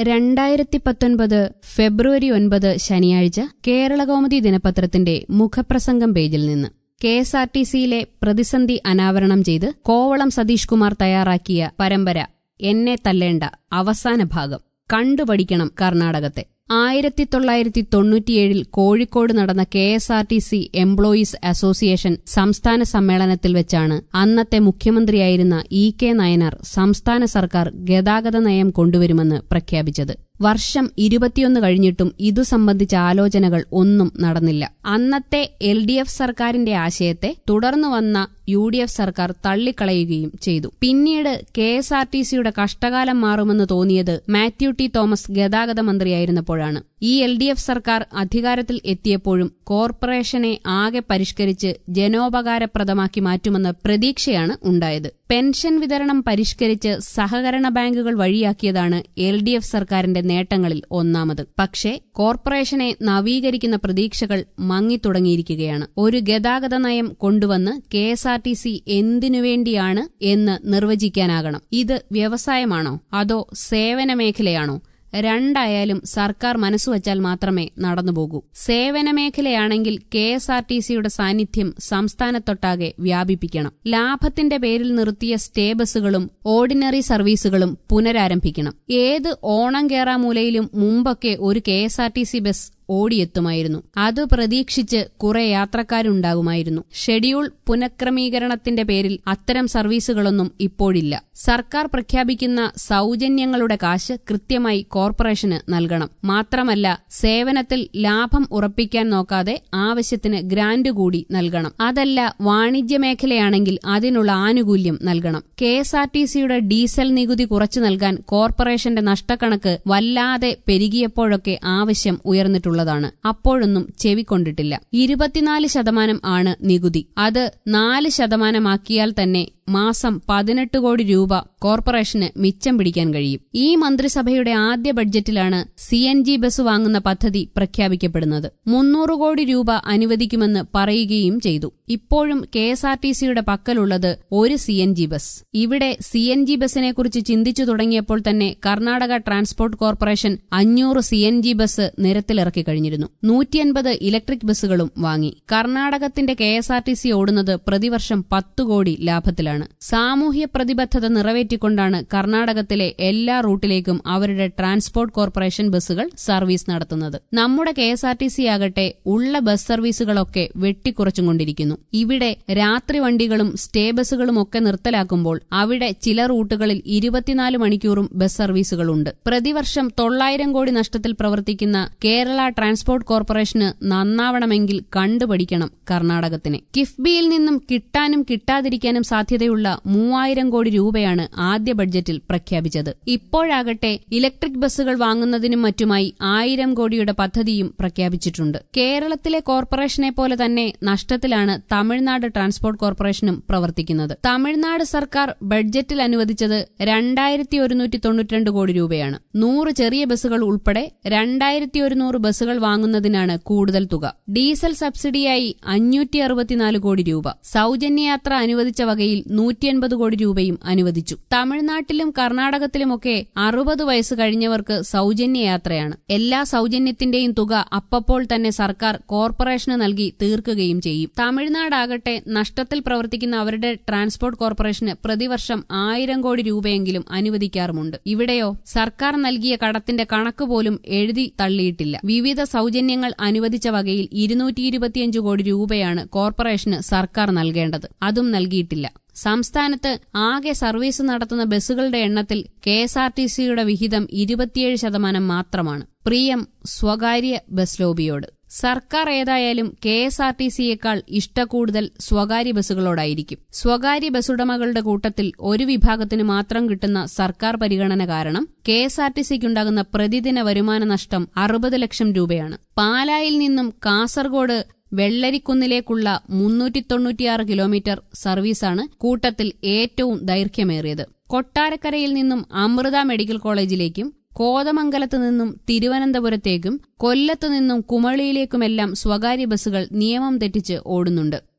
രണ്ടായിരത്തി പത്തൊൻപത് ഫെബ്രുവരി ഒൻപത് ശനിയാഴ്ച കേരളകൗമുദി ദിനപത്രത്തിന്റെ മുഖപ്രസംഗം പേജിൽ നിന്ന് കെ എസ് ആർ ടി സിയിലെ പ്രതിസന്ധി അനാവരണം ചെയ്ത് കോവളം സതീഷ് കുമാർ തയ്യാറാക്കിയ പരമ്പര എന്നെ തല്ലേണ്ട അവസാന ഭാഗം കണ്ടുപഠിക്കണം കർണാടകത്തെ ആയിരത്തി തൊള്ളായിരത്തി തൊണ്ണൂറ്റിയേഴിൽ കോഴിക്കോട് നടന്ന K S R T C employees association സംസ്ഥാന സമ്മേളനത്തിൽ വെച്ചാണ് അന്നത്തെ മുഖ്യമന്ത്രിയായിരുന്ന ഇ കെ നയനാർ സംസ്ഥാന സർക്കാർ ഗതാഗത നയം കൊണ്ടുവരുമെന്ന് പ്രഖ്യാപിച്ചത് വർഷം ഇരുപത്തിയൊന്ന് കഴിഞ്ഞിട്ടും ഇതു സംബന്ധിച്ച ആലോചനകൾ ഒന്നും നടന്നില്ല അന്നത്തെ എൽ ഡി എഫ് സർക്കാരിന്റെ ആശയത്തെ തുടർന്നു വന്ന യു ഡി എഫ് സർക്കാർ തള്ളിക്കളയുകയും ചെയ്തു പിന്നീട് കെ എസ് ആർ ടി സിയുടെ കഷ്ടകാലം മാറുമെന്ന് തോന്നിയത് മാത്യു ടി തോമസ് ഗതാഗത മന്ത്രിയായിരുന്നപ്പോഴാണ് ഈ എൽ ഡി എഫ് സർക്കാർ അധികാരത്തിൽ എത്തിയപ്പോഴും കോർപ്പറേഷനെ ആകെ പരിഷ്കരിച്ച് ജനോപകാരപ്രദമാക്കി മാറ്റുമെന്ന പ്രതീക്ഷയാണ് ഉണ്ടായത് പെൻഷൻ വിതരണം പരിഷ്കരിച്ച് സഹകരണ ബാങ്കുകൾ വഴിയാക്കിയതാണ് എൽ ഡി എഫ് സർക്കാരിന്റെ നേട്ടങ്ങളിൽ ഒന്നാമത് പക്ഷേ കോർപ്പറേഷനെ നവീകരിക്കുന്ന പ്രതീക്ഷകൾ മങ്ങിത്തുടങ്ങിയിരിക്കുകയാണ് ഒരു ഗതാഗത നയം കൊണ്ടുവന്ന് K S R T C എന്തിനുവേണ്ടിയാണ് എന്ന് നിർവചിക്കാനാകണം ഇത് വ്യവസായമാണോ അതോ സേവന മേഖലയാണോ രണ്ടായാലും സർക്കാർ മനസ്സുവച്ചാൽ മാത്രമേ നടന്നുപോകൂ സേവന മേഖലയാണെങ്കിൽ കെ എസ് ആർ ടി സിയുടെ സാന്നിധ്യം സംസ്ഥാനത്തൊട്ടാകെ വ്യാപിപ്പിക്കണം ലാഭത്തിന്റെ പേരിൽ നിർത്തിയ സ്റ്റേ ബസ്സുകളും ഓർഡിനറി സർവീസുകളും പുനരാരംഭിക്കണം ഏത് ഓണം കേറാമൂലയിലും മുമ്പൊക്കെ ഒരു K S R T C bus ഓടിയെത്തുമായിരുന്നു അത് പ്രതീക്ഷിച്ച് കുറെ യാത്രക്കാരുണ്ടാകുമായിരുന്നു ഷെഡ്യൂൾ പുനഃക്രമീകരണത്തിന്റെ പേരിൽ അത്തരം സർവീസുകളൊന്നും ഇപ്പോഴില്ല സർക്കാർ പ്രഖ്യാപിക്കുന്ന സൗജന്യങ്ങളുടെ കാശ് കൃത്യമായി കോർപ്പറേഷന് നൽകണം മാത്രമല്ല സേവനത്തിൽ ലാഭം ഉറപ്പിക്കാൻ നോക്കാതെ ആവശ്യത്തിന് ഗ്രാന്റ് കൂടി നൽകണം അതല്ല വാണിജ്യ മേഖലയാണെങ്കിൽ അതിനുള്ള ആനുകൂല്യം നൽകണം കെ എസ് ആർ ടി സിയുടെ ഡീസൽ നികുതി കുറച്ചു നൽകാൻ കോർപ്പറേഷന്റെ നഷ്ടക്കണക്ക് വല്ലാതെ പെരുകിയപ്പോഴൊക്കെ ആവശ്യം ഉയർന്നിട്ടുള്ളത് ഉള്ളതാണ് അപ്പോഴൊന്നും ചെവിക്കൊണ്ടിട്ടില്ല ഇരുപത്തിനാല് ശതമാനം ആണ് നികുതി അത് നാല് ശതമാനമാക്കിയാൽ തന്നെ മാസം പതിനെട്ട് കോടി രൂപ കോർപ്പറേഷന് മിച്ചം പിടിക്കാൻ കഴിയും ഈ മന്ത്രിസഭയുടെ ആദ്യ ബഡ്ജറ്റിലാണ് സി എൻ ജി ബസ് വാങ്ങുന്ന പദ്ധതി പ്രഖ്യാപിക്കപ്പെടുന്നത് മുന്നൂറ് കോടി രൂപ അനുവദിക്കുമെന്ന് പറയുകയും ചെയ്തു ഇപ്പോഴും കെ എസ് ആർ ടി സിയുടെ പക്കലുള്ളത് ഒരു സി എൻ ജി ബസ് ഇവിടെ സി എൻ ജി ബസിനെ കുറിച്ച് ചിന്തിച്ചു തുടങ്ങിയപ്പോൾ തന്നെ കർണാടക ട്രാൻസ്പോർട്ട് കോർപ്പറേഷൻ അഞ്ഞൂറ് സി എൻ ജി ബസ് നിരത്തിലിറക്കി കഴിഞ്ഞിരുന്നു നൂറ്റിയൻപത് ഇലക്ട്രിക് ബസ്സുകളും വാങ്ങി കർണാടകത്തിന്റെ K S R T C ഓടുന്നത് പ്രതിവർഷം പത്തു കോടി ലാഭത്തിലാണ് സാമൂഹ്യ പ്രതിബദ്ധത നിറവേറ്റിക്കൊണ്ടാണ് കർണാടകത്തിലെ എല്ലാ റൂട്ടിലേക്കും അവരുടെ ട്രാൻസ്പോർട്ട് കോർപ്പറേഷൻ ബസ്സുകൾ സർവീസ് നടത്തുന്നത് നമ്മുടെ K S R T C ആകട്ടെ ഉള്ള ബസ് സർവീസുകളൊക്കെ വെട്ടിക്കുറച്ചുകൊണ്ടിരിക്കുന്നു ഇവിടെ രാത്രി വണ്ടികളും സ്റ്റേ ബസ്സുകളും ഒക്കെ നിർത്തലാക്കുമ്പോൾ അവിടെ ചില റൂട്ടുകളിൽ ഇരുപത്തിനാല് മണിക്കൂറും ബസ് സർവീസുകളുണ്ട് പ്രതിവർഷം തൊള്ളായിരം കോടി നഷ്ടത്തിൽ പ്രവർത്തിക്കുന്ന കേരള ട്രാൻസ്പോർട്ട് കോർപ്പറേഷന് നന്നാവണമെങ്കിൽ കണ്ടുപഠിക്കണം കർണാടകത്തിനെ കിഫ്ബിയിൽ നിന്നും കിട്ടാനും കിട്ടാതിരിക്കാനും സാധ്യതയുള്ള മൂവായിരം കോടി രൂപയാണ് ആദ്യ ബഡ്ജറ്റിൽ പ്രഖ്യാപിച്ചത് ഇപ്പോഴാകട്ടെ ഇലക്ട്രിക് ബസ്സുകൾ വാങ്ങുന്നതിനും മറ്റുമായി ആയിരം കോടിയുടെ പദ്ധതിയും പ്രഖ്യാപിച്ചിട്ടുണ്ട് കേരളത്തിലെ കോർപ്പറേഷനെ പോലെ തന്നെ നഷ്ടത്തിലാണ് തമിഴ്നാട് ട്രാൻസ്പോർട്ട് കോർപ്പറേഷനും പ്രവർത്തിക്കുന്നത് തമിഴ്നാട് സർക്കാർ ബഡ്ജറ്റിൽ അനുവദിച്ചത് രണ്ടായിരത്തി ഒരുന്നൂറ്റി തൊണ്ണൂറ്റിരണ്ട് കോടി രൂപയാണ് നൂറ് ചെറിയ ബസ്സുകൾ ഉൾപ്പെടെ രണ്ടായിരത്തി ഒരുന്നൂറ് ബസ്സുകൾ വാങ്ങുന്നതിനാണ് കൂടുതൽ തുക ഡീസൽ സബ്സിഡിയായി അഞ്ഞൂറ്റി അറുപത്തിനാല് കോടി രൂപ സൗജന്യയാത്ര അനുവദിച്ച വകയിൽ നൂറ്റിയൻപത് കോടി രൂപയും അനുവദിച്ചു തമിഴ്നാട്ടിലും കർണാടകത്തിലുമൊക്കെ അറുപത് വയസ്സ് കഴിഞ്ഞവർക്ക് സൗജന്യ യാത്രയാണ് എല്ലാ സൗജന്യത്തിന്റെയും തുക അപ്പപ്പോൾ തന്നെ സർക്കാർ കോർപ്പറേഷന് നൽകി തീർക്കുകയും ചെയ്യും തമിഴ്നാടാകട്ടെ നഷ്ടത്തിൽ പ്രവർത്തിക്കുന്ന അവരുടെ ട്രാൻസ്പോർട്ട് കോർപ്പറേഷന് പ്രതിവർഷം ആയിരം കോടി രൂപയെങ്കിലും അനുവദിക്കാറുമുണ്ട് ഇവിടെയോ സർക്കാർ നൽകിയ കടത്തിന്റെ കണക്ക് പോലും എഴുതി തള്ളിയിട്ടില്ല വിവിധ സൗജന്യങ്ങൾ അനുവദിച്ച വകയിൽ ഇരുന്നൂറ്റി ഇരുപത്തിയഞ്ച് കോടി രൂപയാണ് കോർപ്പറേഷന് സർക്കാർ നൽകേണ്ടത് അതും നൽകിയിട്ടില്ല സംസ്ഥാനത്ത് ആകെ സർവീസ് നടത്തുന്ന ബസ്സുകളുടെ എണ്ണത്തിൽ കെ എസ് ആർ ടി സിയുടെ വിഹിതം ഇരുപത്തിയേഴ് ശതമാനം മാത്രമാണ് പ്രിയം സ്വകാര്യ ബസ് ലോബിയോട് സർക്കാർ ഏതായാലും കെ എസ് ആർ ടി സിയേക്കാൾ ഇഷ്ടക്കൂടുതൽ സ്വകാര്യ ബസ്സുകളോടായിരിക്കും സ്വകാര്യ ബസ്സുടമകളുടെ കൂട്ടത്തിൽ ഒരു വിഭാഗത്തിന് മാത്രം കിട്ടുന്ന സർക്കാർ പരിഗണന കാരണം കെ എസ് ആർ ടി സിക്കുണ്ടാകുന്ന പ്രതിദിന വരുമാന നഷ്ടം അറുപത് ലക്ഷം രൂപയാണ് പാലായിൽ നിന്നും കാസർഗോഡ് വെള്ളരിക്കുന്നിലേക്കുള്ള മുന്നൂറ്റി തൊണ്ണൂറ്റിയാറ് കിലോമീറ്റർ സർവീസാണ് കൂട്ടത്തിൽ ഏറ്റവും ദൈർഘ്യമേറിയത് കൊട്ടാരക്കരയിൽ നിന്നും അമൃത മെഡിക്കൽ കോളേജിലേക്കും കോതമംഗലത്ത് നിന്നും തിരുവനന്തപുരത്തേക്കും കൊല്ലത്തു നിന്നും കുമളിയിലേക്കുമെല്ലാം സ്വകാര്യ ബസ്സുകൾ നിയമം തെറ്റിച്ച് ഓടുന്നുണ്ട്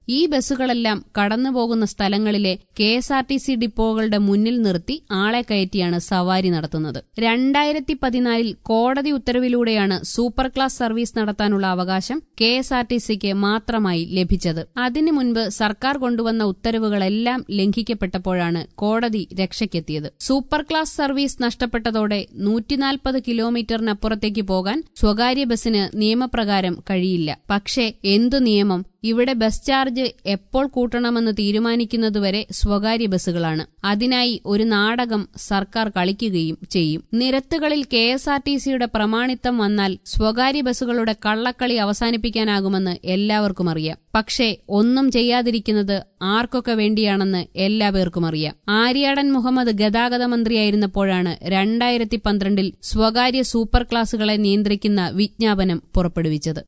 ഈ ബസ്സുകളെല്ലാം കടന്നുപോകുന്ന സ്ഥലങ്ങളിലെ K S R T C ഡിപ്പോകളുടെ മുന്നിൽ നിർത്തി ആളെ കയറ്റിയാണ് സവാരി നടത്തുന്നത് രണ്ടായിരത്തി പതിനാലിൽ കോടതി ഉത്തരവിലൂടെയാണ് സൂപ്പർ ക്ലാസ് സർവീസ് നടത്താനുള്ള അവകാശം കെ എസ് ആർ ടി സിക്ക് മാത്രമായി ലഭിച്ചത് അതിനു മുൻപ് സർക്കാർ കൊണ്ടുവന്ന ഉത്തരവുകളെല്ലാം ലംഘിക്കപ്പെട്ടപ്പോഴാണ് കോടതി രക്ഷയ്ക്കെത്തിയത് സൂപ്പർ ക്ലാസ് സർവീസ് നഷ്ടപ്പെട്ടതോടെ നൂറ്റിനാൽപ്പത് കിലോമീറ്ററിനപ്പുറത്തേക്ക് പോകാൻ സ്വകാര്യ ബസ്സിന് നിയമപ്രകാരം കഴിയില്ല പക്ഷേ എന്തു നിയമം ഇവിടെ ബസ് ചാർജ് എപ്പോൾ കൂട്ടണമെന്ന് തീരുമാനിക്കുന്നതുവരെ സ്വകാര്യ ബസ്സുകളാണ് അതിനായി ഒരു നാടകം സർക്കാർ കളിക്കുകയും ചെയ്യും നിരത്തുകളിൽ കെ എസ് ആർ ടി സിയുടെ പ്രമാണിത്വം വന്നാൽ സ്വകാര്യ ബസ്സുകളുടെ കള്ളക്കളി അവസാനിപ്പിക്കാനാകുമെന്ന് എല്ലാവർക്കും അറിയാം പക്ഷേ ഒന്നും ചെയ്യാതിരിക്കുന്നത് ആർക്കൊക്കെ വേണ്ടിയാണെന്ന് എല്ലാ പേർക്കും അറിയാം ആര്യാടൻ മുഹമ്മദ് ഗതാഗത മന്ത്രിയായിരുന്നപ്പോഴാണ് രണ്ടായിരത്തി പന്ത്രണ്ടിൽ സ്വകാര്യ സൂപ്പർ ക്ലാസുകളെ നിയന്ത്രിക്കുന്ന വിജ്ഞാപനം പുറപ്പെടുവിച്ചത്